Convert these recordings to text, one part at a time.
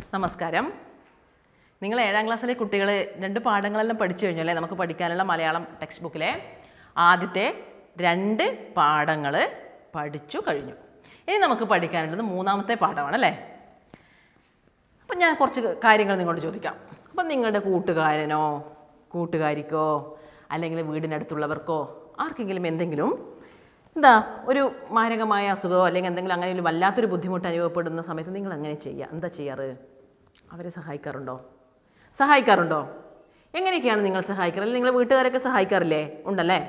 നമസ്കാരം നിങ്ങൾ ഏഴാം ക്ലാസ്സിലെ കുട്ടികൾ രണ്ട് പാഠങ്ങളെല്ലാം പഠിച്ചു കഴിഞ്ഞു അല്ലേ നമുക്ക് പഠിക്കാനുള്ള മലയാളം ടെക്സ്റ്റ് ബുക്കിലെ ആദ്യത്തെ രണ്ട് പാഠങ്ങൾ പഠിച്ചു കഴിഞ്ഞു ഇനി നമുക്ക് പഠിക്കാനുള്ളത് മൂന്നാമത്തെ പാഠമാണ് അല്ലേ അപ്പം ഞാൻ കുറച്ച് കാര്യങ്ങൾ നിങ്ങളോട് ചോദിക്കാം അപ്പം നിങ്ങളുടെ കൂട്ടുകാരനോ കൂട്ടുകാരിക്കോ അല്ലെങ്കിൽ വീടിനടുത്തുള്ളവർക്കോ ആർക്കെങ്കിലും എന്തെങ്കിലും എന്താ ഒരു മാരകമായ അസുഖമോ അല്ലെങ്കിൽ എന്തെങ്കിലും അങ്ങനെ ഒരു വല്ലാത്തൊരു ബുദ്ധിമുട്ട് അനുഭവപ്പെടുന്ന സമയത്ത് നിങ്ങൾ എങ്ങനെ ചെയ്യുക എന്താ ചെയ്യാറ് അവരെ സഹായിക്കാറുണ്ടോ സഹായിക്കാറുണ്ടോ എങ്ങനെയൊക്കെയാണ് നിങ്ങൾ സഹായിക്കാറ് അല്ലെങ്കിൽ നിങ്ങളുടെ വീട്ടുകാരൊക്കെ സഹായിക്കാറില്ലേ ഉണ്ടല്ലേ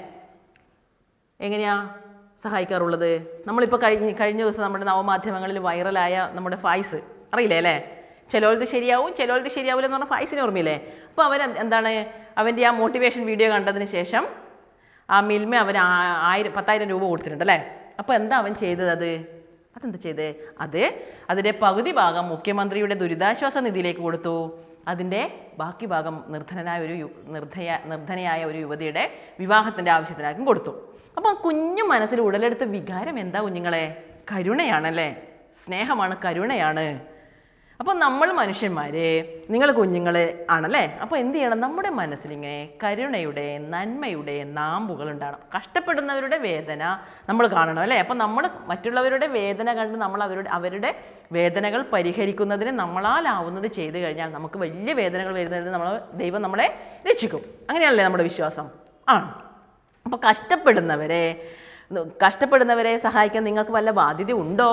എങ്ങനെയാ സഹായിക്കാറുള്ളത് നമ്മളിപ്പോൾ കഴിഞ്ഞ കഴിഞ്ഞ ദിവസം നമ്മുടെ നവമാധ്യമങ്ങളിൽ വൈറലായ നമ്മുടെ ഫായ്സ് അറിയില്ലേ അല്ലേ ചിലോളത് ശരിയാവും ചിലോളത് ശരിയാവില്ല എന്ന് പറഞ്ഞ ഫായ്സിനെ ഓർമ്മയില്ലേ അപ്പോൾ അവൻ എന്ത്- എന്താണ് അവൻ്റെ ആ മോട്ടിവേഷൻ വീഡിയോ കണ്ടതിന് ശേഷം ആ മിൽമ അവൻ ആ- ആയിരം പത്തായിരം രൂപ കൊടുത്തിട്ടുണ്ട് അല്ലേ അപ്പോൾ എന്താ അവൻ ചെയ്തത് അത് അതെന്താ ചെയ്തത് അത് അതിൻ്റെ പകുതി ഭാഗം മുഖ്യമന്ത്രിയുടെ ദുരിതാശ്വാസ നിധിയിലേക്ക് കൊടുത്തു അതിൻ്റെ ബാക്കി ഭാഗം നിർധനനായ ഒരു യു- നിർദ്ധയ നിർധനയായ ഒരു യുവതിയുടെ വിവാഹത്തിൻ്റെ ആവശ്യത്തിനാക്കും കൊടുത്തു അപ്പോൾ കുഞ്ഞു മനസ്സിൽ ഉടലെടുത്ത വികാരം എന്താ കുഞ്ഞുങ്ങളെ കരുണയാണല്ലേ സ്നേഹമാണ് കരുണയാണ് അപ്പോൾ നമ്മൾ മനുഷ്യന്മാർ നിങ്ങൾ കുഞ്ഞുങ്ങൾ ആണല്ലേ അപ്പോൾ എന്ത് ചെയ്യണം നമ്മുടെ മനസ്സിലിങ്ങനെ കരുണയുടെ നന്മയുടെ നാമ്പുകൾ ഉണ്ടാകണം കഷ്ടപ്പെടുന്നവരുടെ വേദന നമ്മൾ കാണണം അല്ലേ അപ്പോൾ നമ്മൾ മറ്റുള്ളവരുടെ വേദന കണ്ട് നമ്മൾ അവരുടെ അവരുടെ വേദനകൾ പരിഹരിക്കുന്നതിന് നമ്മളാലാവുന്നത് ചെയ്തു കഴിഞ്ഞാൽ നമുക്ക് വലിയ വേദനകൾ വരുന്നതിന് നമ്മൾ ദൈവം നമ്മളെ രക്ഷിക്കും അങ്ങനെയാണല്ലേ നമ്മുടെ വിശ്വാസം ആണ് അപ്പോൾ കഷ്ടപ്പെടുന്നവരെ കഷ്ടപ്പെടുന്നവരെ സഹായിക്കാൻ നിങ്ങൾക്ക് വല്ല ബാധ്യത ഉണ്ടോ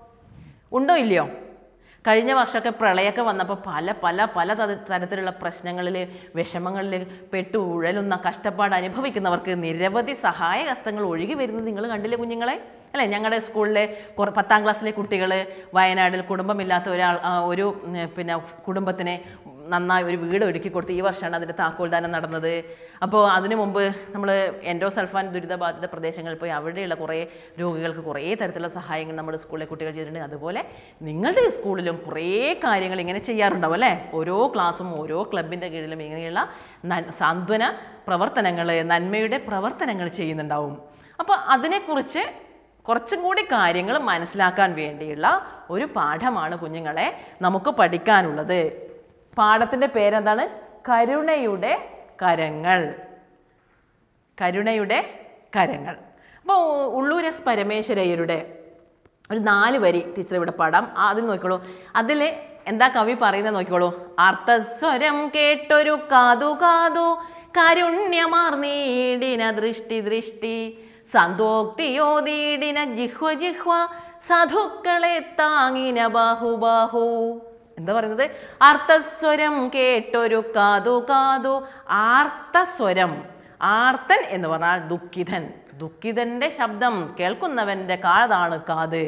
ഉണ്ടോ ഇല്ലയോ കഴിഞ്ഞ വർഷമൊക്കെ പ്രളയമൊക്കെ വന്നപ്പോൾ പല പല പല തര- തരത്തിലുള്ള പ്രശ്നങ്ങളിൽ വിഷമങ്ങളിൽ പെട്ടു ഉഴലുന്ന കഷ്ടപ്പാട് അനുഭവിക്കുന്നവർക്ക് നിരവധി സഹായ ഹസ്തങ്ങൾ ഒഴുകി വരുന്നത് നിങ്ങൾ കണ്ടില്ലേ കുഞ്ഞുങ്ങളെ അല്ലേ ഞങ്ങളുടെ സ്കൂളിലെ കുറ പത്താം ക്ലാസ്സിലെ കുട്ടികൾ വയനാട്ടിൽ കുടുംബമില്ലാത്ത ഒരാൾ ആ, ഒരു ഉം, പിന്നെ കുടുംബത്തിനെ നന്നായി ഒരു വീട് ഒരുക്കി കൊടുത്ത് ഈ വർഷമാണ് അതിൻ്റെ താക്കോൽദാനം നടന്നത് അപ്പോൾ അതിനു മുമ്പ് നമ്മൾ എൻഡോസൾഫാൻ ദുരിതബാധിത പ്രദേശങ്ങളിൽ പോയി അവിടെയുള്ള കുറേ രോഗികൾക്ക് കുറേ തരത്തിലുള്ള സഹായങ്ങൾ നമ്മുടെ സ്കൂളിലെ കുട്ടികൾ ചെയ്തിട്ടുണ്ട് അതുപോലെ നിങ്ങളുടെ സ്കൂളിലും കുറേ കാര്യങ്ങൾ ഇങ്ങനെ ചെയ്യാറുണ്ടാവും അല്ലേ ഓരോ ക്ലാസ്സും ഓരോ ക്ലബിൻ്റെ കീഴിലും ഇങ്ങനെയുള്ള നൻ- സാന്ത്വന പ്രവർത്തനങ്ങൾ നന്മയുടെ പ്രവർത്തനങ്ങൾ ചെയ്യുന്നുണ്ടാവും അപ്പോൾ അതിനെക്കുറിച്ച് കുറച്ചും കൂടി കാര്യങ്ങൾ മനസ്സിലാക്കാൻ വേണ്ടിയുള്ള ഒരു പാഠമാണ് കുഞ്ഞുങ്ങളെ നമുക്ക് പഠിക്കാനുള്ളത് പാഠത്തിൻ്റെ പേരെന്താണ് കരുണയുടെ കരങ്ങൾ കരുണയുടെ കരങ്ങൾ അപ്പോൾ ഉള്ളൂർ എസ് പരമേശ്വരയ്യരുടെ ഒരു നാല് വരി ടീച്ചർ ഇവിടെ പാടാം ആ, അതിൽ നോക്കിക്കോളൂ അതിൽ എന്താ കവി പറയുന്നത് നോക്കിക്കോളൂ അർത്ഥസ്വരം കേട്ടൊരു കാതു കാതു കാരുണ്യമാർന്നീടിന ദൃഷ്ടി ദൃഷ്ടി സന്തോക്തിയോതീടിന ജിഹ്വ ജിഹ്വ സാധുക്കളെ താങ്ങിന ബാഹുബാഹു എന്താ പറയുന്നത് അർത്ഥസ്വരം കേട്ടൊരു കാതു കാതു ആർത്തസ്വരം ആർത്തൻ എന്ന് പറഞ്ഞാൽ ദുഃഖിതൻ ദുഃഖിതന്റെ ശബ്ദം കേൾക്കുന്നവന്റെ കാതാണ് കാത്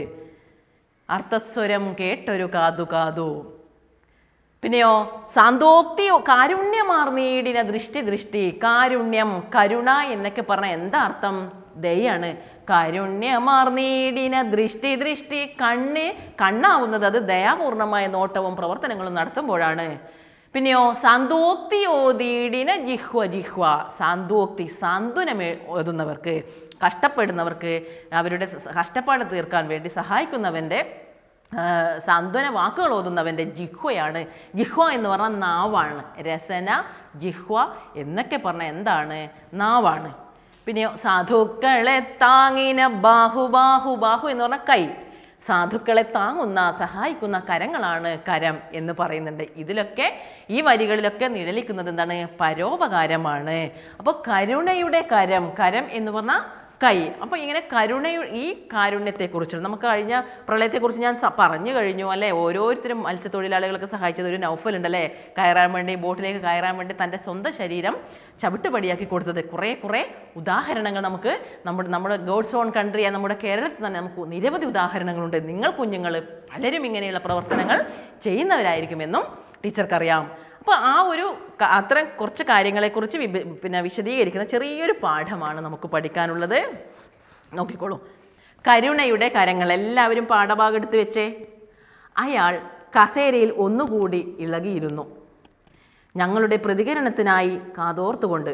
അർത്ഥസ്വരം കേട്ടൊരു കാതു കാതു പിന്നെയോ സാന്തോക്തി കാരുണ്യമാർന്നീടിന ദൃഷ്ടി ദൃഷ്ടി കാരുണ്യം കരുണ എന്നൊക്കെ പറഞ്ഞ എന്താ അർത്ഥം ദയാണ് കാരുണ്യമാർന്നീടിന ദൃഷ്ടി ദൃഷ്ടി കണ്ണ് കണ്ണാവുന്നത് അത് ദയാപൂർണമായ നോട്ടവും പ്രവർത്തനങ്ങളും നടത്തുമ്പോഴാണ് പിന്നെയോ സാന്തോക്തി ഓതീടിന ജിഹ്വ ജിഹ്വ സാന്തോക്തി സാന്ത്വനം ഓതുന്നവർക്ക് കഷ്ടപ്പെടുന്നവർക്ക് അവരുടെ സ- കഷ്ടപ്പാട് തീർക്കാൻ വേണ്ടി സഹായിക്കുന്നവൻ്റെ ആ, സാന്ത്വന വാക്കുകൾ ഓതുന്നവൻ്റെ ജിഹ്വയാണ് ജിഹ്വ എന്ന് പറഞ്ഞാൽ നാവാണ് രസന ജിഹ്വ എന്നൊക്കെ പറഞ്ഞാൽ എന്താണ് നാവാണ് പിന്നെയോ സാധുക്കളെ താങ്ങിന ബാഹു ബാഹു ബാഹു എന്ന് പറഞ്ഞാൽ കൈ സാധുക്കളെ താങ്ങുന്ന സഹായിക്കുന്ന കരങ്ങളാണ് കരം എന്ന് പറയുന്നുണ്ട് ഇതിലൊക്കെ ഈ വരികളിലൊക്കെ നിഴലിക്കുന്നത് എന്താണ് പരോപകാരമാണ് അപ്പോൾ കരുണയുടെ കരം കരം എന്ന് പറഞ്ഞാൽ കൈ അപ്പോൾ ഇങ്ങനെ കരുണ ഈ കാരുണ്യത്തെക്കുറിച്ച് നമുക്ക് കഴിഞ്ഞ പ്രളയത്തെക്കുറിച്ച് ഞാൻ സ- പറഞ്ഞു കഴിഞ്ഞു അല്ലേ ഓരോരുത്തരും മത്സ്യത്തൊഴിലാളികളൊക്കെ സഹായിച്ചത് ഒരു നൗഫൽ ഉണ്ടല്ലേ കയറാൻ വേണ്ടി ബോട്ടിലേക്ക് കയറാൻ വേണ്ടി തൻ്റെ സ്വന്തം ശരീരം ചവിട്ടുപടിയാക്കി കൊടുത്തത് കുറേ കുറേ ഉദാഹരണങ്ങൾ നമുക്ക് നമ്മുടെ നമ്മുടെ ഗോഡ്സ് ഓൺ കൺട്രിയായ നമ്മുടെ കേരളത്തിൽ തന്നെ നമുക്ക് നിരവധി ഉദാഹരണങ്ങളുണ്ട് നിങ്ങൾ കുഞ്ഞുങ്ങൾ പലരും ഇങ്ങനെയുള്ള പ്രവർത്തനങ്ങൾ ചെയ്യുന്നവരായിരിക്കുമെന്നും ടീച്ചർക്കറിയാം അപ്പോൾ ആ ഒരു ക- അത്തരം കുറച്ച് കാര്യങ്ങളെക്കുറിച്ച് വിഭ പിന്നെ വിശദീകരിക്കുന്ന ചെറിയൊരു പാഠമാണ് നമുക്ക് പഠിക്കാനുള്ളത് നോക്കിക്കോളൂ കരുണയുടെ കരങ്ങൾ എല്ലാവരും പാഠഭാഗം എടുത്ത് വെച്ചേ അയാൾ കസേരയിൽ ഒന്നുകൂടി ഇളകിയിരുന്നു ഞങ്ങളുടെ പ്രതികരണത്തിനായി കാതോർത്തുകൊണ്ട്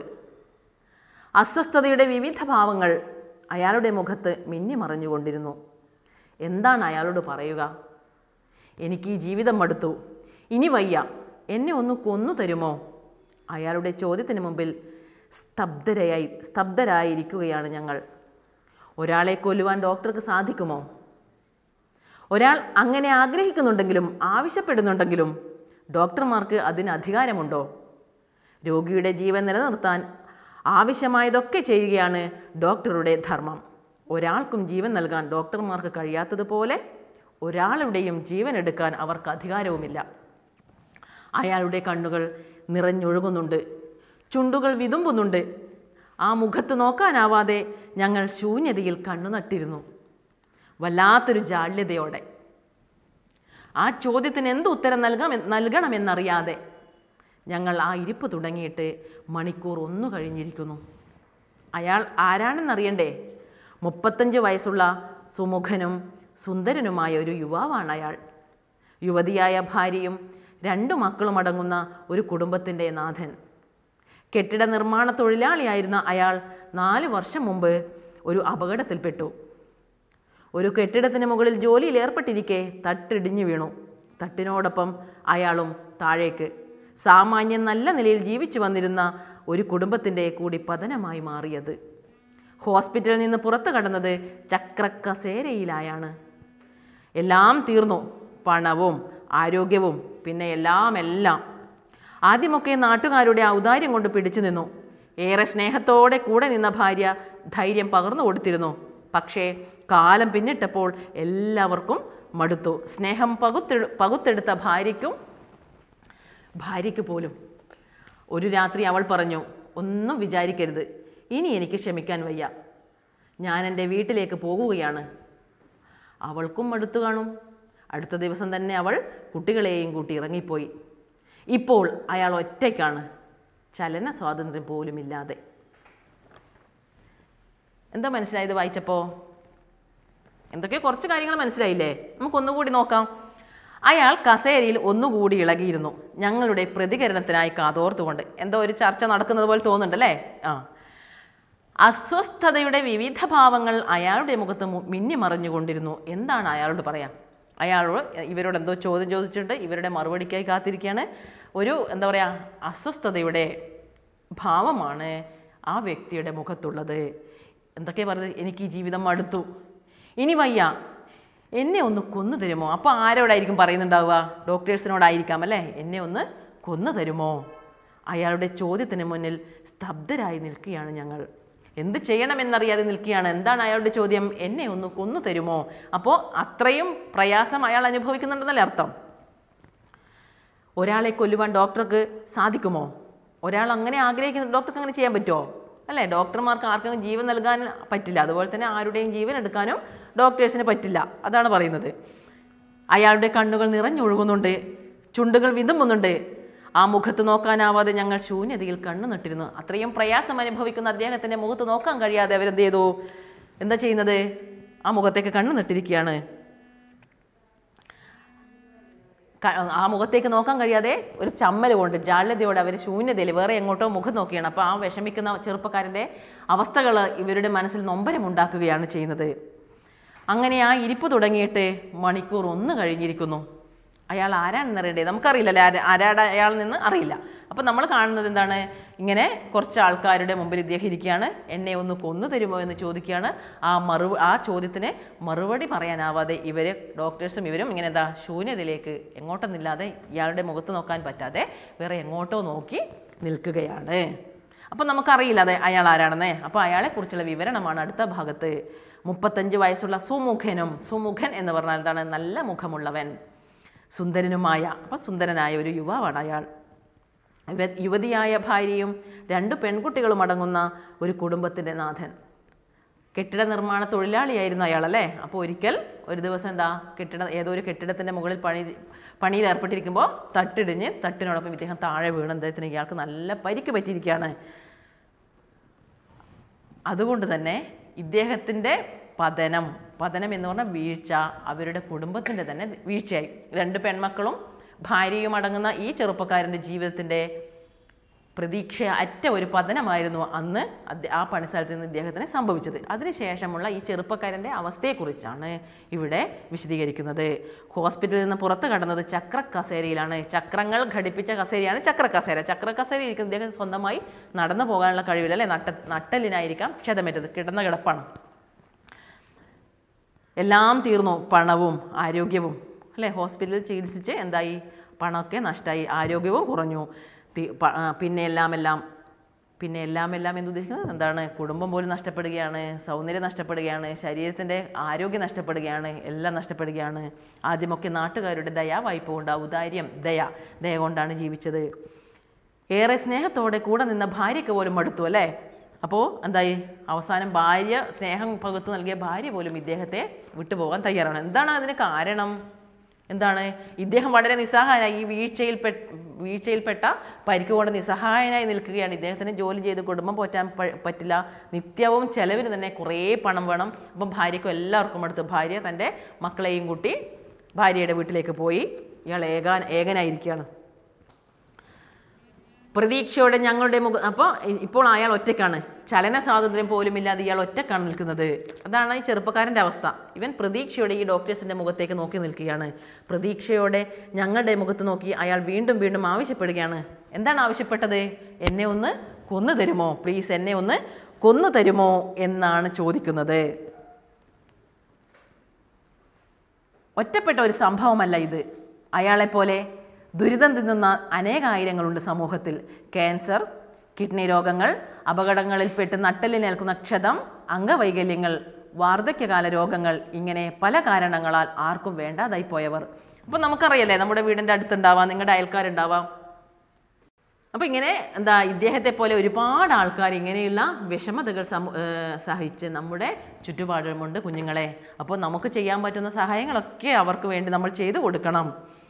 അസ്വസ്ഥതയുടെ വിവിധ ഭാവങ്ങൾ അയാളുടെ മുഖത്ത് മിന്നിമറഞ്ഞുകൊണ്ടിരുന്നു എന്താണ് അയാളോട് പറയുക എനിക്ക് ഈ ജീവിതം മടുത്തു ഇനി വയ്യ എന്നെ ഒന്ന് കൊന്നു തരുമോ അയാളുടെ ചോദ്യത്തിന് മുമ്പിൽ സ്തബ്ധരായി സ്തബ്ധരായിരിക്കുകയാണ് ഞങ്ങൾ ഒരാളെ കൊല്ലുവാൻ ഡോക്ടർക്ക് സാധിക്കുമോ ഒരാൾ അങ്ങനെ ആഗ്രഹിക്കുന്നുണ്ടെങ്കിലും ആവശ്യപ്പെടുന്നുണ്ടെങ്കിലും ഡോക്ടർമാർക്ക് അതിന് അധികാരമുണ്ടോ രോഗിയുടെ ജീവൻ നിലനിർത്താൻ ആവശ്യമായതൊക്കെ ചെയ്യുകയാണ് ഡോക്ടറുടെ ധർമ്മം ഒരാൾക്കും ജീവൻ നൽകാൻ ഡോക്ടർമാർക്ക് കഴിയാത്തതുപോലെ ഒരാളുടെയും ജീവൻ എടുക്കാൻ അവർക്ക് അധികാരവുമില്ല അയാളുടെ കണ്ണുകൾ നിറഞ്ഞൊഴുകുന്നുണ്ട് ചുണ്ടുകൾ വിതുമ്പുന്നുണ്ട് ആ മുഖത്ത് നോക്കാനാവാതെ ഞങ്ങൾ ശൂന്യതയിൽ കണ്ണുനട്ടിരുന്നു വല്ലാത്തൊരു ജാള്യതയോടെ ആ ചോദ്യത്തിന് എന്ത് ഉത്തരം നൽകാം നൽകണമെന്നറിയാതെ ഞങ്ങൾ ആ ഇരിപ്പ് തുടങ്ങിയിട്ട് മണിക്കൂർ ഒന്നു കഴിഞ്ഞിരിക്കുന്നു അയാൾ ആരാണെന്നറിയണ്ടേ മുപ്പത്തഞ്ച് വയസ്സുള്ള സുമുഖനും സുന്ദരനുമായ ഒരു യുവാവാണ് അയാൾ യുവതിയായ ഭാര്യയും രണ്ടു മക്കളും അടങ്ങുന്ന ഒരു കുടുംബത്തിൻ്റെ നാഥൻ കെട്ടിട നിർമ്മാണ തൊഴിലാളിയായിരുന്ന അയാൾ നാല് വർഷം മുമ്പ് ഒരു അപകടത്തിൽപ്പെട്ടു ഒരു കെട്ടിടത്തിന് മുകളിൽ ജോലിയിൽ ഏർപ്പെട്ടിരിക്കെ തട്ടിടിഞ്ഞു വീണു തട്ടിനോടൊപ്പം അയാളും താഴേക്ക് സാമാന്യം നല്ല നിലയിൽ ജീവിച്ചു വന്നിരുന്ന ഒരു കുടുംബത്തിൻ്റെ കൂടി പതനമായി മാറിയത് ഹോസ്പിറ്റലിൽ നിന്ന് പുറത്തു കടന്നത് ചക്രക്കസേരയിലായാണ് എല്ലാം തീർന്നു പണവും ആരോഗ്യവും പിന്നെ എല്ലാം എല്ലാം ആദ്യമൊക്കെ നാട്ടുകാരുടെ ഔദാര്യം കൊണ്ട് പിടിച്ചു നിന്നു ഏറെ സ്നേഹത്തോടെ കൂടെ നിന്ന ഭാര്യ ധൈര്യം പകർന്നു കൊടുത്തിരുന്നു പക്ഷേ കാലം പിന്നിട്ടപ്പോൾ എല്ലാവർക്കും മടുത്തു സ്നേഹം പകുത്തെ പകുത്തെടുത്ത ഭാര്യയ്ക്കും ഭാര്യയ്ക്ക് പോലും ഒരു രാത്രി അവൾ പറഞ്ഞു ഒന്നും വിചാരിക്കരുത് ഇനി എനിക്ക് ക്ഷമിക്കാൻ വയ്യ ഞാൻ എൻ്റെ വീട്ടിലേക്ക് പോകുകയാണ് അവൾക്കും മടുത്തു കാണും അടുത്ത ദിവസം തന്നെ അവൾ കുട്ടികളെയും കൂട്ടി ഇറങ്ങിപ്പോയി ഇപ്പോൾ അയാൾ ഒറ്റയ്ക്കാണ് ചലന സ്വാതന്ത്ര്യം പോലുമില്ലാതെ എന്താ മനസ്സിലായത് വായിച്ചപ്പോൾ എന്തൊക്കെ കുറച്ച് കാര്യങ്ങൾ മനസ്സിലായില്ലേ നമുക്കൊന്നുകൂടി നോക്കാം അയാൾ കസേരയിൽ ഒന്നുകൂടി ഇളകിയിരുന്നു ഞങ്ങളുടെ പ്രതികരണത്തിനായി കാതോർത്തുകൊണ്ട് എന്തോ ഒരു ചർച്ച നടക്കുന്നത് പോലെ തോന്നുന്നുണ്ടല്ലേ ആ അസ്വസ്ഥതയുടെ വിവിധ ഭാവങ്ങൾ അയാളുടെ മുഖത്ത് മു- മിന്നിമറഞ്ഞുകൊണ്ടിരുന്നു എന്താണ് അയാളോട് പറയാം അയാളോട് ഇവരോട് എന്തോ ചോദ്യം ചോദിച്ചിട്ടുണ്ട് ഇവരുടെ മറുപടിക്കായി കാത്തിരിക്കുകയാണ് ഒരു എന്താ പറയുക അസ്വസ്ഥതയുടെ ഭാവമാണ് ആ വ്യക്തിയുടെ മുഖത്തുള്ളത് എന്തൊക്കെ പറഞ്ഞത് എനിക്ക് ഈ ജീവിതം മടുത്തു ഇനി വയ്യ എന്നെ ഒന്ന് കൊന്നു തരുമോ അപ്പോൾ ആരോടായിരിക്കും പറയുന്നുണ്ടാവുക ഡോക്ടേഴ്സിനോടായിരിക്കാം അല്ലേ എന്നെ ഒന്ന് കൊന്നു തരുമോ അയാളുടെ ചോദ്യത്തിന് മുന്നിൽ സ്തബ്ധരായി നിൽക്കുകയാണ് ഞങ്ങൾ എന്ത് ചെയ്യണമെന്നറിയാതെ നിൽക്കുകയാണ് എന്താണ് അയാളുടെ ചോദ്യം എന്നെ ഒന്ന് കൊന്നു തരുമോ അപ്പോൾ അത്രയും പ്രയാസം അയാൾ അനുഭവിക്കുന്നുണ്ടെന്നല്ലേ അർത്ഥം ഒരാളെ കൊല്ലുവാൻ ഡോക്ടർക്ക് സാധിക്കുമോ ഒരാൾ അങ്ങനെ ആഗ്രഹിക്കുന്ന ഡോക്ടർക്ക് അങ്ങനെ ചെയ്യാൻ പറ്റുമോ അല്ലേ ഡോക്ടർമാർക്ക് ആർക്കെങ്കിലും ജീവൻ നൽകാൻ പറ്റില്ല അതുപോലെ തന്നെ ആരുടെയും ജീവൻ എടുക്കാനും ഡോക്ടേഴ്സിന് പറ്റില്ല അതാണ് പറയുന്നത് അയാളുടെ കണ്ണുകൾ നിറഞ്ഞൊഴുകുന്നുണ്ട് ചുണ്ടുകൾ വിതുമ്പുന്നുണ്ട് ആ മുഖത്ത് നോക്കാനാവാതെ ഞങ്ങൾ ശൂന്യതയിൽ കണ്ണു നട്ടിരുന്നു അത്രയും പ്രയാസം അനുഭവിക്കുന്ന അദ്ദേഹത്തിൻ്റെ മുഖത്ത് നോക്കാൻ കഴിയാതെ അവരെന്ത് ചെയ്തു എന്താ ചെയ്യുന്നത് ആ മുഖത്തേക്ക് കണ്ണു നട്ടിരിക്കുകയാണ് ക- ആ മുഖത്തേക്ക് നോക്കാൻ കഴിയാതെ ഒരു ചമ്മൽ കൊണ്ട് ജാള്യതയോടെ അവർ ശൂന്യതയിൽ വേറെ എങ്ങോട്ടോ മുഖം നോക്കിയാണ് അപ്പോൾ ആ വിഷമിക്കുന്ന ചെറുപ്പക്കാരൻ്റെ അവസ്ഥകൾ ഇവരുടെ മനസ്സിൽ നൊമ്പരമുണ്ടാക്കുകയാണ് ചെയ്യുന്നത് അങ്ങനെ ആ ഇരിപ്പ് തുടങ്ങിയിട്ട് മണിക്കൂർ ഒന്ന് കഴിഞ്ഞിരിക്കുന്നു അയാൾ ആരാണെന്ന് അറിയണ്ടേ നമുക്കറിയില്ലല്ലേ ആരാ ആരാടെ അയാളിൽ നിന്ന് അറിയില്ല അപ്പോൾ നമ്മൾ കാണുന്നത് എന്താണ് ഇങ്ങനെ കുറച്ച് ആൾക്കാരുടെ മുമ്പിൽ ഇദ്ദേഹം ഇരിക്കുകയാണ് എന്നെ ഒന്ന് കൊന്നു തരുമോ എന്ന് ചോദിക്കുകയാണ് ആ മറു ആ ചോദ്യത്തിന് മറുപടി പറയാനാവാതെ ഇവർ ഡോക്ടേഴ്സും ഇവരും ഇങ്ങനെ എന്താ ശൂന്യതയിലേക്ക് എങ്ങോട്ടൊന്നില്ലാതെ ഇയാളുടെ മുഖത്ത് നോക്കാൻ പറ്റാതെ വേറെ എങ്ങോട്ടോ നോക്കി നിൽക്കുകയാണ് അപ്പോൾ നമുക്കറിയില്ല അതെ അയാൾ ആരാണെന്നേ അപ്പോൾ അയാളെക്കുറിച്ചുള്ള വിവരണമാണ് അടുത്ത ഭാഗത്ത് മുപ്പത്തഞ്ച് വയസ്സുള്ള സുമുഖനും സുമുഖൻ എന്ന് പറഞ്ഞാൽ എന്താണ് നല്ല മുഖമുള്ളവൻ സുന്ദരനുമായ അപ്പം സുന്ദരനായ ഒരു യുവാവാണ് അയാൾ യുവ- യുവതിയായ ഭാര്യയും രണ്ട് പെൺകുട്ടികളും അടങ്ങുന്ന ഒരു കുടുംബത്തിൻ്റെ നാഥൻ കെട്ടിട നിർമ്മാണ തൊഴിലാളിയായിരുന്നു അയാളല്ലേ അപ്പോൾ ഒരിക്കൽ ഒരു ദിവസം എന്താ കെട്ടിട ഏതോ ഒരു കെട്ടിടത്തിൻ്റെ മുകളിൽ പണി പണിയിൽ ഏർപ്പെട്ടിരിക്കുമ്പോൾ തട്ടിടിഞ്ഞ് തട്ടിനോടൊപ്പം ഇദ്ദേഹം താഴെ വീണ് അദ്ദേഹത്തിന് ഇയാൾക്ക് നല്ല പരിക്ക് പറ്റിയിരിക്കുകയാണ് അതുകൊണ്ട് തന്നെ ഇദ്ദേഹത്തിൻ്റെ പതനം പതനം എന്ന് പറഞ്ഞാൽ വീഴ്ച അവരുടെ കുടുംബത്തിൻ്റെ തന്നെ വീഴ്ചയായി രണ്ട് പെൺമക്കളും ഭാര്യയും അടങ്ങുന്ന ഈ ചെറുപ്പക്കാരൻ്റെ ജീവിതത്തിൻ്റെ പ്രതീക്ഷ അറ്റ ഒരു പതനമായിരുന്നു അന്ന് അദ്ദേ- ആ പണിസ്ഥലത്ത് നിന്ന് ഇദ്ദേഹത്തിന് സംഭവിച്ചത് അതിനുശേഷമുള്ള ഈ ചെറുപ്പക്കാരൻ്റെ അവസ്ഥയെക്കുറിച്ചാണ് ഇവിടെ വിശദീകരിക്കുന്നത് ഹോസ്പിറ്റലിൽ നിന്ന് പുറത്ത് കടന്നത് ചക്ര കസേരയിലാണ് ചക്രങ്ങൾ ഘടിപ്പിച്ച കസേരയാണ് ചക്ര കസേര ചക്ര കസേര ഇരിക്കുന്ന ഇദ്ദേഹം സ്വന്തമായി നടന്നു പോകാനുള്ള കഴിവില്ല അല്ലേ നട്ട നട്ടലിനായിരിക്കാം ക്ഷതമേറ്റത് കിടന്ന കിടപ്പാണ് എല്ലാം തീർന്നു പണവും ആരോഗ്യവും അല്ലേ ഹോസ്പിറ്റലിൽ ചികിത്സിച്ച് എന്തായി പണമൊക്കെ നഷ്ടമായി ആരോഗ്യവും കുറഞ്ഞു തി- പ- ആ, പിന്നെ എല്ലാം എല്ലാം പിന്നെ എല്ലാം എല്ലാം എന്ന് ഉദ്ദേശിക്കുന്നത് എന്താണ് കുടുംബം പോലും നഷ്ടപ്പെടുകയാണ് സൗന്ദര്യം നഷ്ടപ്പെടുകയാണ് ശരീരത്തിൻ്റെ ആരോഗ്യം നഷ്ടപ്പെടുകയാണ് എല്ലാം നഷ്ടപ്പെടുകയാണ് ആദ്യമൊക്കെ നാട്ടുകാരുടെ ദയാ വായ്പ കൊണ്ട് ഔദാര്യം ദയ ദയ കൊണ്ടാണ് ജീവിച്ചത് ഏറെ സ്നേഹത്തോടെ കൂടെ നിന്ന ഭാര്യയ്ക്ക് പോലും മടുത്തു അല്ലേ അപ്പോൾ എന്തായി അവസാനം ഭാര്യ സ്നേഹം പകുത്തു നൽകിയ ഭാര്യ പോലും ഇദ്ദേഹത്തെ വിട്ടുപോകാൻ തയ്യാറാണ് എന്താണ് അതിന് കാരണം എന്താണ് ഇദ്ദേഹം വളരെ നിസ്സഹായനായി ഈ വീഴ്ചയിൽപ്പെട്ട വീഴ്ചയിൽപ്പെട്ട പരിക്ക് കൊണ്ട് നിസ്സഹായനായി നിൽക്കുകയാണ് ഇദ്ദേഹത്തിന് ജോലി ചെയ്ത് കുടുംബം പോറ്റാൻ പ- പറ്റില്ല നിത്യവും ചെലവിന് തന്നെ കുറേ പണം വേണം അപ്പം ഭാര്യയ്ക്കും എല്ലാവർക്കും അടുത്ത് ഭാര്യ തൻ്റെ മക്കളെയും കൂട്ടി ഭാര്യയുടെ വീട്ടിലേക്ക് പോയി ഇയാൾ ഏകാൻ ഏകനായിരിക്കുകയാണ് പ്രതീക്ഷയോടെ ഞങ്ങളുടെ മുഖ അപ്പോൾ ഇപ്പോൾ അയാൾ ഒറ്റക്കാണ് ചലന സ്വാതന്ത്ര്യം പോലും ഇല്ലാതെ ഇയാൾ ഒറ്റക്കാണ് നിൽക്കുന്നത് അതാണ് ഈ ചെറുപ്പക്കാരൻ്റെ അവസ്ഥ ഇവൻ പ്രതീക്ഷയോടെ ഈ ഡോക്ടേഴ്സിൻ്റെ മുഖത്തേക്ക് നോക്കി നിൽക്കുകയാണ് പ്രതീക്ഷയോടെ ഞങ്ങളുടെ മുഖത്ത് നോക്കി അയാൾ വീണ്ടും വീണ്ടും ആവശ്യപ്പെടുകയാണ് എന്താണ് ആവശ്യപ്പെട്ടത് എന്നെ ഒന്ന് കൊന്നു തരുമോ പ്ലീസ് എന്നെ ഒന്ന് കൊന്നു തരുമോ എന്നാണ് ചോദിക്കുന്നത് ഒറ്റപ്പെട്ട ഒരു സംഭവമല്ല ഇത് അയാളെപ്പോലെ ദുരിതം തിന്നുന്ന അനേകായിരങ്ങളുണ്ട് സമൂഹത്തിൽ ക്യാൻസർ കിഡ്നി രോഗങ്ങൾ അപകടങ്ങളിൽപ്പെട്ട് നട്ടലിനേൽക്കുന്ന ക്ഷതം അംഗവൈകല്യങ്ങൾ വാർദ്ധക്യകാല രോഗങ്ങൾ ഇങ്ങനെ പല കാരണങ്ങളാൽ ആർക്കും വേണ്ടാതായി പോയവർ അപ്പോൾ നമുക്കറിയല്ലേ നമ്മുടെ വീടിൻ്റെ അടുത്തുണ്ടാവാം നിങ്ങളുടെ അയൽക്കാരുണ്ടാവാം അപ്പോൾ ഇങ്ങനെ എന്താ ഇദ്ദേഹത്തെ പോലെ ഒരുപാട് ആൾക്കാർ ഇങ്ങനെയുള്ള വിഷമതകൾ സമൂ ഏർ സഹിച്ച് നമ്മുടെ ചുറ്റുപാടുമുണ്ട് കുഞ്ഞുങ്ങളെ അപ്പോൾ നമുക്ക് ചെയ്യാൻ പറ്റുന്ന സഹായങ്ങളൊക്കെ അവർക്ക് വേണ്ടി നമ്മൾ ചെയ്തു കൊടുക്കണം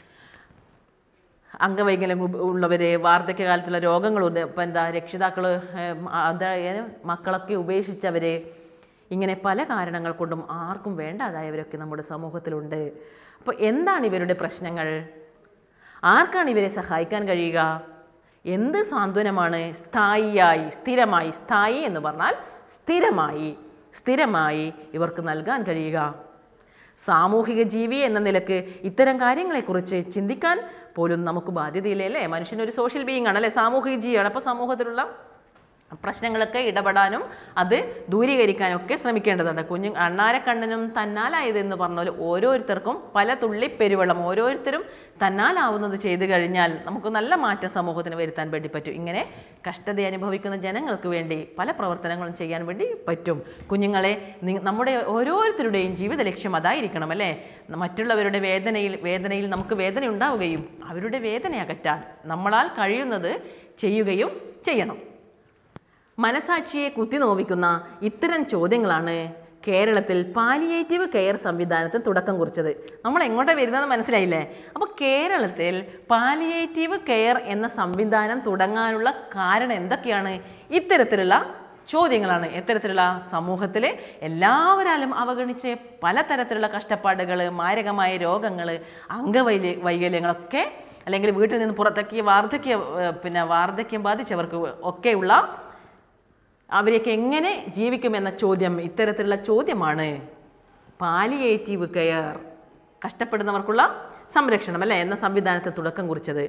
അംഗവൈകല്യം ഉ- ഉള്ളവര് വാർദ്ധക്യകാലത്തുള്ള രോഗങ്ങളുണ്ട് ഇപ്പം എന്താ രക്ഷിതാക്കൾ അതായത് മക്കളൊക്കെ ഉപേക്ഷിച്ചവര് ഇങ്ങനെ പല കാരണങ്ങൾ കൊണ്ടും ആർക്കും വേണ്ടാതായവരൊക്കെ നമ്മുടെ സമൂഹത്തിലുണ്ട് അപ്പോൾ എന്താണ് ഇവരുടെ പ്രശ്നങ്ങൾ ആർക്കാണ് ഇവരെ സഹായിക്കാൻ കഴിയുക എന്ത് സാന്ത്വനമാണ് സ്ഥായിയായി സ്ഥിരമായി സ്ഥായി എന്ന് പറഞ്ഞാൽ സ്ഥിരമായി സ്ഥിരമായി ഇവർക്ക് നൽകാൻ കഴിയുക സാമൂഹിക ജീവി എന്ന നിലക്ക് ഇത്തരം കാര്യങ്ങളെക്കുറിച്ച് ചിന്തിക്കാൻ പോലും നമുക്ക് ബാധ്യതയില്ലേ അല്ലേ മനുഷ്യനൊരു സോഷ്യൽ ബീയിങ് ആണ് അല്ലേ സാമൂഹിക ജീവിയാണ് അപ്പോൾ സമൂഹത്തിലുള്ള പ്രശ്നങ്ങളൊക്കെ ഇടപെടാനും അത് ദൂരീകരിക്കാനും ഒക്കെ ശ്രമിക്കേണ്ടതുണ്ട് കുഞ്ഞു അണ്ണാരക്കണ്ണനും തന്നാലായത് എന്ന് പറഞ്ഞാൽ ഓരോരുത്തർക്കും പല തുള്ളി പെരുവെള്ളം ഓരോരുത്തരും തന്നാലാവുന്നത് ചെയ്തു കഴിഞ്ഞാൽ നമുക്ക് നല്ല മാറ്റം സമൂഹത്തിന് വരുത്താൻ വേണ്ടി പറ്റും ഇങ്ങനെ കഷ്ടത അനുഭവിക്കുന്ന ജനങ്ങൾക്ക് വേണ്ടി പല പ്രവർത്തനങ്ങളും ചെയ്യാൻ വേണ്ടി പറ്റും കുഞ്ഞുങ്ങളെ നി- നമ്മുടെ ഓരോരുത്തരുടെയും ജീവിത ലക്ഷ്യം അതായിരിക്കണം അല്ലേ മറ്റുള്ളവരുടെ വേദനയിൽ വേദനയിൽ നമുക്ക് വേദന ഉണ്ടാവുകയും അവരുടെ വേദന അകറ്റാൻ നമ്മളാൽ കഴിയുന്നത് ചെയ്യുകയും ചെയ്യണം മനസാക്ഷിയെ കുത്തിനോവിക്കുന്ന ഇത്തരം ചോദ്യങ്ങളാണ് കേരളത്തിൽ പാലിയേറ്റീവ് കെയർ സംവിധാനത്തിന് തുടക്കം കുറിച്ചത് നമ്മൾ എങ്ങോട്ടാണ് വരുന്നത് മനസ്സിലായില്ലേ അപ്പോൾ കേരളത്തിൽ പാലിയേറ്റീവ് കെയർ എന്ന സംവിധാനം തുടങ്ങാനുള്ള കാരണം എന്തൊക്കെയാണ് ഇത്തരത്തിലുള്ള ചോദ്യങ്ങളാണ് ഇത്തരത്തിലുള്ള സമൂഹത്തിൽ എല്ലാവരാലും അവഗണിച്ച് പലതരത്തിലുള്ള കഷ്ടപ്പാടുകൾ മാരകമായ രോഗങ്ങൾ അംഗവൈല്യ വൈകല്യങ്ങളൊക്കെ അല്ലെങ്കിൽ വീട്ടിൽ നിന്ന് പുറത്തേക്ക് വാർദ്ധക്യ ഏർ പിന്നെ വാർദ്ധക്യം ബാധിച്ചവർക്ക് ഒക്കെയുള്ള അവരെയൊക്കെ എങ്ങനെ ജീവിക്കുമെന്ന ചോദ്യം ഇത്തരത്തിലുള്ള ചോദ്യമാണ് പാലിയേറ്റീവ് കെയർ കഷ്ടപ്പെടുന്നവർക്കുള്ള സംരക്ഷണം അല്ലേ എന്ന സംവിധാനത്തെ തുടക്കം കുറിച്ചത്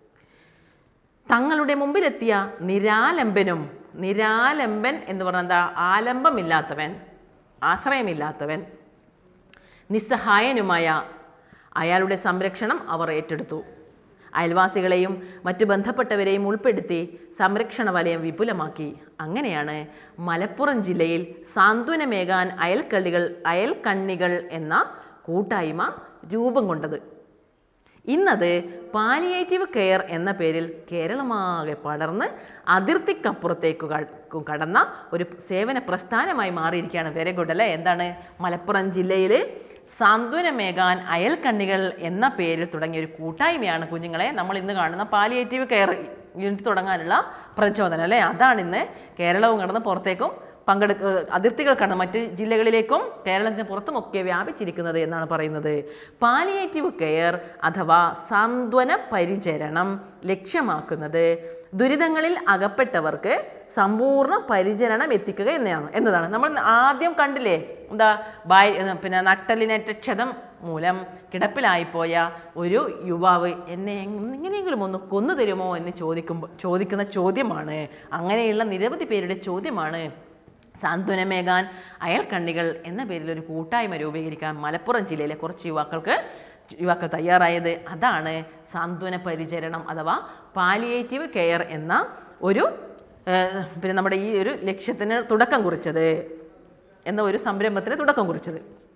തങ്ങളുടെ മുമ്പിലെത്തിയ നിരാലംബനും നിരാലംബൻ എന്ന് പറഞ്ഞാൽ എന്താ ആലംബമില്ലാത്തവൻ ആശ്രയമില്ലാത്തവൻ നിസ്സഹായനുമായ അയാളുടെ സംരക്ഷണം അവർ ഏറ്റെടുത്തു അയൽവാസികളെയും മറ്റു ബന്ധപ്പെട്ടവരെയും ഉൾപ്പെടുത്തി സംരക്ഷണ വലയം വിപുലമാക്കി അങ്ങനെയാണ് മലപ്പുറം ജില്ലയിൽ സാന്ത്വനമേകാൻ അയൽക്കള്ളികൾ അയൽക്കണ്ണികൾ എന്ന കൂട്ടായ്മ രൂപം കൊണ്ടത് ഇന്നത് പാലിയേറ്റീവ് കെയർ എന്ന പേരിൽ കേരളമാകെ പടർന്ന് അതിർത്തിക്കപ്പുറത്തേക്ക് ക- കടന്ന ഒരു സേവന പ്രസ്ഥാനമായി മാറിയിരിക്കുകയാണ് വെരി ഗുഡ് അല്ലേ എന്താണ് മലപ്പുറം ജില്ലയിൽ സാന്ത്വനമേകാൻ അയൽക്കണ്ണികൾ എന്ന പേരിൽ തുടങ്ങിയ ഒരു കൂട്ടായ്മയാണ് കുഞ്ഞുങ്ങളെ നമ്മൾ ഇന്ന് കാണുന്ന പാലിയേറ്റീവ് കെയർ യൂണിറ്റ് തുടങ്ങാനുള്ള പ്രചോദനം അല്ലേ അതാണ് ഇന്ന് കേരളവും കടന്ന് പുറത്തേക്കും പങ്കെടുക്ക അതിർത്തികൾ കടന്ന് മറ്റ് ജില്ലകളിലേക്കും കേരളത്തിന് പുറത്തുമൊക്കെ വ്യാപിച്ചിരിക്കുന്നത് എന്നാണ് പറയുന്നത് പാലിയേറ്റീവ് കെയർ അഥവാ സാന്ത്വന പരിചരണം ലക്ഷ്യമാക്കുന്നത് ദുരിതങ്ങളിൽ അകപ്പെട്ടവർക്ക് സമ്പൂർണ്ണ പരിചരണം എത്തിക്കുക എന്നതാണ് എന്നതാണ് നമ്മൾ ആദ്യം കണ്ടില്ലേ എന്താ ബായ് പിന്നെ നട്ടലിനേറ്റ ക്ഷതം മൂലം കിടപ്പിലായിപ്പോയ ഒരു യുവാവ് എന്നെ എങ്ങനെയെങ്കിലും ഒന്ന് കൊന്നു തരുമോ എന്ന് ചോദിക്കുമ്പോൾ ചോദിക്കുന്ന ചോദ്യമാണ് അങ്ങനെയുള്ള നിരവധി പേരുടെ ചോദ്യമാണ് സാന്ത്വനമേകാൻ അയൽക്കണ്ണികൾ എന്ന പേരിൽ ഒരു കൂട്ടായ്മ രൂപീകരിക്കാൻ മലപ്പുറം ജില്ലയിലെ കുറച്ച് യുവാക്കൾക്ക് യുവാക്കൾ തയ്യാറായത് അതാണ് സാന്ത്വന പരിചരണം അഥവാ പാലിയേറ്റീവ് കെയർ എന്ന ഒരു ഏഹ്, പിന്നെ നമ്മുടെ ഈ ഒരു ലക്ഷ്യത്തിന് തുടക്കം കുറിച്ചത് എന്ന ഒരു സംരംഭത്തിന് തുടക്കം കുറിച്ചത്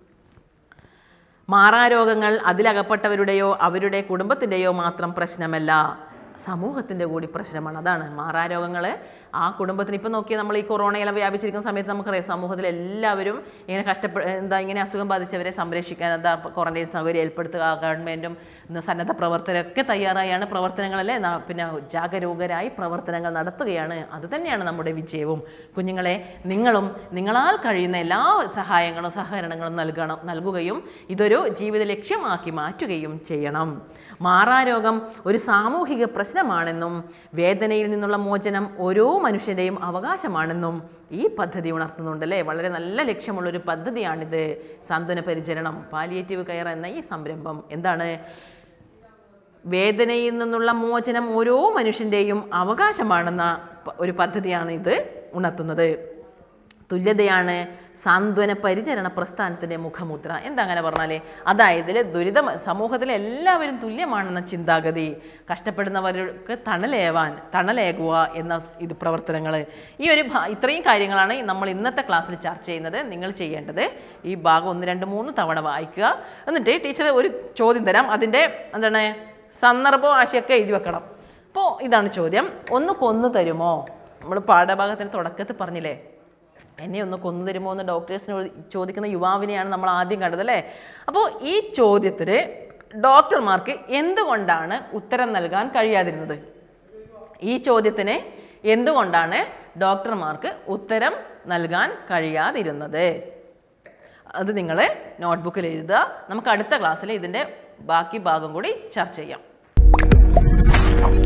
മാറാരോഗങ്ങൾ അതിലകപ്പെട്ടവരുടെയോ അവരുടെ കുടുംബത്തിൻ്റെയോ മാത്രം പ്രശ്നമല്ല സമൂഹത്തിൻ്റെ കൂടി പ്രശ്നമാണ് അതാണ് മാറാരോഗങ്ങൾ ആ കുടുംബത്തിന് ഇപ്പം നോക്കിയാൽ നമ്മൾ ഈ കൊറോണയെല്ലാം വ്യാപിച്ചിരിക്കുന്ന സമയത്ത് നമുക്കറിയാം സമൂഹത്തിൽ എല്ലാവരും ഇങ്ങനെ കഷ്ടപ്പെ എന്താ ഇങ്ങനെ അസുഖം ബാധിച്ചവരെ സംരക്ഷിക്കാൻ എന്താ ക്വാറന്റൈൻ സൗകര്യം ഏർപ്പെടുത്തുക ഗവൺമെൻറ്റും ഇന്ന് സന്നദ്ധ പ്രവർത്തകരൊക്കെ തയ്യാറായാണ് പ്രവർത്തനങ്ങളല്ലേ ന- പിന്നെ ജാഗരൂകരായി പ്രവർത്തനങ്ങൾ നടത്തുകയാണ് അത് തന്നെയാണ് നമ്മുടെ വിജയവും കുഞ്ഞുങ്ങളെ നിങ്ങളും നിങ്ങളാൽ കഴിയുന്ന എല്ലാ സഹായങ്ങളും സഹകരണങ്ങളും നൽകണം നൽകുകയും ഇതൊരു ജീവിത ലക്ഷ്യമാക്കി മാറ്റുകയും ചെയ്യണം മാറാരോഗം ഒരു സാമൂഹിക പ്രശ്നമാണെന്നും വേദനയിൽ നിന്നുള്ള മോചനം ഓരോ മനുഷ്യൻ്റെയും അവകാശമാണെന്നും ഈ പദ്ധതി ഉണർത്തുന്നുണ്ട് അല്ലേ വളരെ നല്ല ലക്ഷ്യമുള്ളൊരു പദ്ധതിയാണിത് സാന്ത്വന പരിചരണം പാലിയേറ്റീവ് കെയർ എന്ന ഈ സംരംഭം എന്താണ് വേദനയിൽ നിന്നുള്ള മോചനം ഓരോ മനുഷ്യൻ്റെയും അവകാശമാണെന്ന പ- ഒരു പദ്ധതിയാണ് ഇത് ഉണർത്തുന്നത് തുല്യതയാണ് സാന്ത്വന പരിചരണ പ്രസ്ഥാനത്തിൻ്റെ മുഖമുദ്ര എന്താ അങ്ങനെ പറഞ്ഞാലേ അതായത് ഇതില് ദുരിത സമൂഹത്തിലെ എല്ലാവരും തുല്യമാണെന്ന ചിന്താഗതി കഷ്ടപ്പെടുന്നവർക്ക് തണലേവാൻ തണലേകുക എന്ന ഇത് പ്രവർത്തനങ്ങൾ ഈ ഒരു ഭാ- ഇത്രയും കാര്യങ്ങളാണ് നമ്മൾ ഇന്നത്തെ ക്ലാസ്സിൽ ചർച്ച ചെയ്യുന്നത് നിങ്ങൾ ചെയ്യേണ്ടത് ഈ ഭാഗം ഒന്ന് രണ്ട് മൂന്ന് തവണ വായിക്കുക എന്നിട്ട് ടീച്ചർ ഒരു ചോദ്യം തരാം അതിൻ്റെ എന്താണ് സന്ദർഭവും ആശയമൊക്കെ എഴുതി വെക്കണം അപ്പോൾ ഇതാണ് ചോദ്യം ഒന്ന് കൊന്നു തരുമോ നമ്മൾ പാഠഭാഗത്തിന് തുടക്കത്തിൽ പറഞ്ഞില്ലേ എന്നെ ഒന്ന് കൊന്നു തരുമോ എന്ന് ഡോക്ടേഴ്സിനോട് ചോദിക്കുന്ന യുവാവിനെയാണ് നമ്മൾ ആദ്യം കണ്ടത് അല്ലേ അപ്പോൾ ഈ ചോദ്യത്തിന് ഡോക്ടർമാർക്ക് എന്തുകൊണ്ടാണ് ഉത്തരം നൽകാൻ കഴിയാതിരുന്നത് ഈ ചോദ്യത്തിന് എന്തുകൊണ്ടാണ് ഡോക്ടർമാർക്ക് ഉത്തരം നൽകാൻ കഴിയാതിരുന്നത് അത് നിങ്ങൾ നോട്ട്ബുക്കിൽ എഴുതുക നമുക്ക് അടുത്ത ക്ലാസ്സിൽ ഇതിൻ്റെ ബാക്കി ഭാഗം കൂടി ചർച്ച ചെയ്യാം